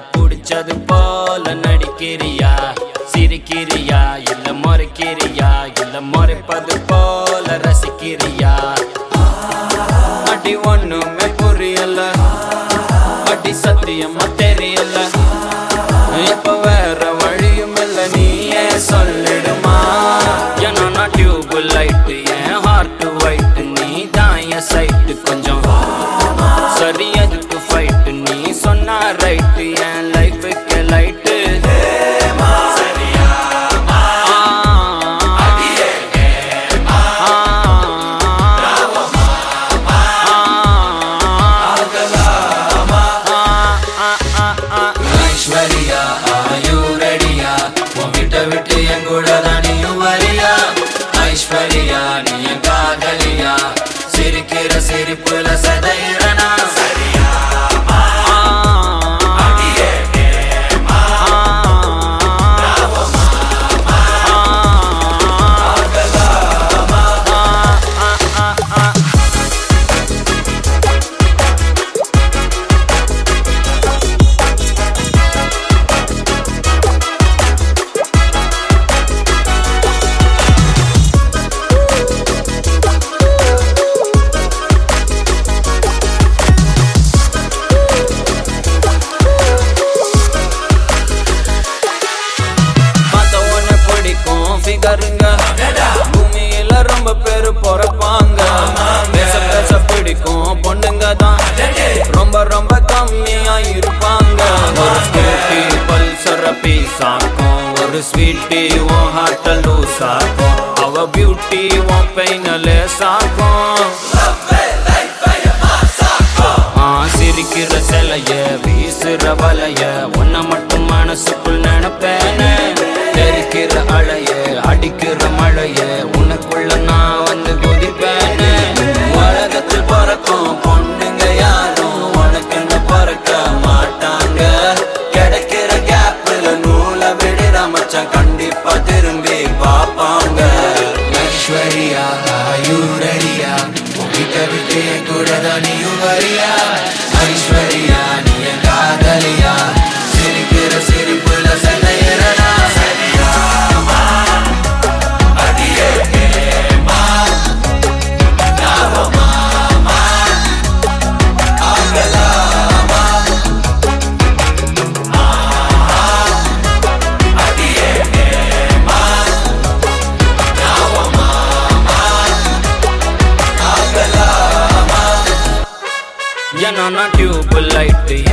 புடிச்சது போல நடிக்கிறியா சிரிக்கிறியா இல்ல முறைக்கிறியா இல்ல முறைப்பது போல ரசிக்கிறியா அடி ஒண்ணுமே புரியல அடி சத்தியமா தெரியல இப்ப வேற வழியும் இல்ல நீயே சொல்லிடுமா ஏன்னா நான் டியூப் லைட் என் ஹார்ட் ஒயிட் நீ தான் என் சைட்டு கொஞ்சம் சரி அதுக்கு ஃபைட் நீ சொன்னா ரைட் என் லைஃபுக்கு லைட்டு ஐஸ்வர்யா ஆயு ரெடியா உன்கிட்ட விட்டு என் கூட தான் நீயும் வரியா ஐஸ்வர்யா நீ என் காதலியா சிரிக்கிற சிரிப்புல சதையிறனா சரியா பார்த்த உடனே பிடிக்கும் ஃபிகருங்க பூமியில ரொம்ப பேரு பிறப்பாங்க பேச பேச பிடிக்கும் பொண்ணுங்க தான் ரொம்ப ரொம்ப கம்மியா இருப்பாங்க ஒரு ஸ்கூட்டி பல்சர பீஸ் ஆக்கும் ஒரு ஸ்வீட்டி உன் ஹார்ட்ட லூஸ் ஆக்கும் அவ பியூட்டி உன் பெயின லேஸ் ஆக்கும் ஆ, சிரிக்கிற சிலைய வீசுற வலைய உன்னை மட்டும் மனசுக்குள் நினைப்பேனே தெரிக்கிற அலைய அடிக்கிற மழைய உனக்குள்ள நான் வந்து குதிப்பேனே உலகத்தில் பிறக்கும் பொண்ணுங்க யாரும் உனக்குன்னு பிறக்க மாட்டாங்க கிடைக்கிற கேப்ல நூலை விடுற மச்சான் கண்டிப்பா திரும்பி பாப்பாங்க ஐஸ்வர்யா ஆயுரடியா உன்கிட்ட விட்டு என் கூட தான் நீயும் வரியா ஐஸ்வர்யா நீ என் காதலியா சிரிக்கிற சிரிப்புல சண்டையிறனா சரியா ஏன்னா நான் டியூப் லைட்